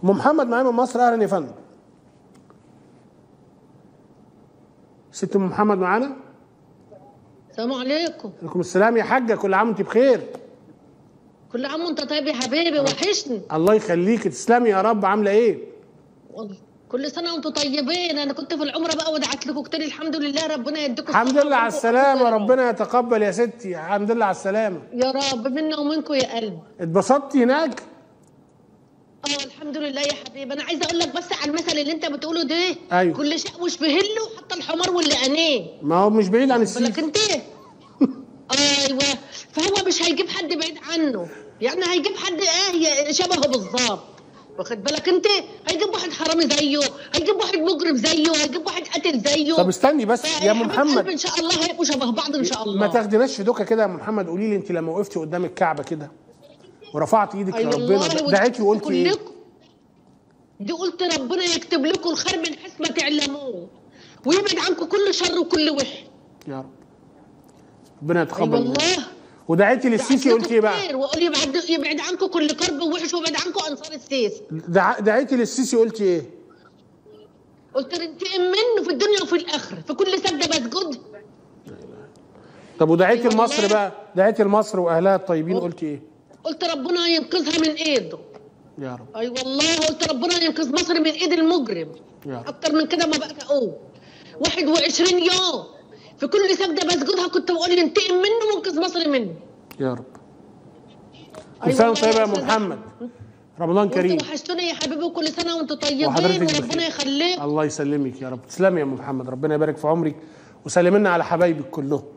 ام محمد معايا من مصر اهلا يا فندم ست ام محمد معانا السلام عليكم عليكم السلام يا حاجه كل عام وانت بخير كل عام وانت طيب يا حبيبي وحشني الله يخليك تسلمي يا رب عامله ايه والله كل سنه وانتم طيبين انا كنت في العمره بقى ودعت لكم كتير الحمد لله ربنا يديكم الحمد الصحة لله على ويديكم السلامه العافية. ربنا يتقبل يا ستي الحمد لله على السلامه يا رب منا ومنكم يا قلبي اتبسطتي هناك اه الحمد لله يا حبيبي انا عايزه اقول لك بس على المثل اللي انت بتقوله ده أيوة. كل شيء مش بهله حتى الحمار واللي عينيه ما هو مش بعيد عن بالك السيف انت ايوه فهو مش هيجيب حد بعيد عنه يعني هيجيب حد ايه شبهه بالظبط واخد بالك انت هيجيب واحد حرامي زيه هيجيب واحد مجرم زيه هيجيب واحد قاتل زيه طب استني بس يا ام حبيب قلبي محمد ان شاء الله هيبقوا شبه بعض ان شاء الله ما تاخديناش في دوكه كده يا ام محمد قولي لي انت لما وقفتي قدام الكعبه كده ورفعت ايدك أي لربنا والله دعيتي وقلتي ايه كلكم. دي قلت ربنا يكتب لكم الخير من حيث ما تعلموه ويبعد عنكم كل شر وكل وحش يا رب ربنا اي يتقبل منك. والله ودعيتي للسيسي دعيت قلتي ايه بقى كتير واقول يبعد يبعد عنكم كل كرب ووحش ويبعد عنكم انصار السيس دع... دعيتي للسيسي قلتي ايه قلت ننتقم منه في الدنيا وفي الاخره في كل سجده بسجد طب ودعيتي أيوة لمصر والله. بقى دعيتي لمصر واهلها الطيبين قلتي ايه قلت ربنا ينقذها من ايده يا رب اي والله قلت ربنا ينقذ مصر من ايد المجرم يا رب اكتر من كده ما بقى اقول 21 يوم في كل سجده بسجدها كنت بقول ننتقم منه وننقذ مصر منه يا رب كل أيوة سنه والله وانت طيبه يا يا ام أستاذ محمد رمضان كريم وانتوا وحشتوني يا حبيبي وكل سنه وانتم طيبين وحضرتك وربنا بخير. يخليك الله يسلمك يا رب تسلمي يا ام محمد ربنا يبارك في عمرك وسلمنا على حبايبك كلهم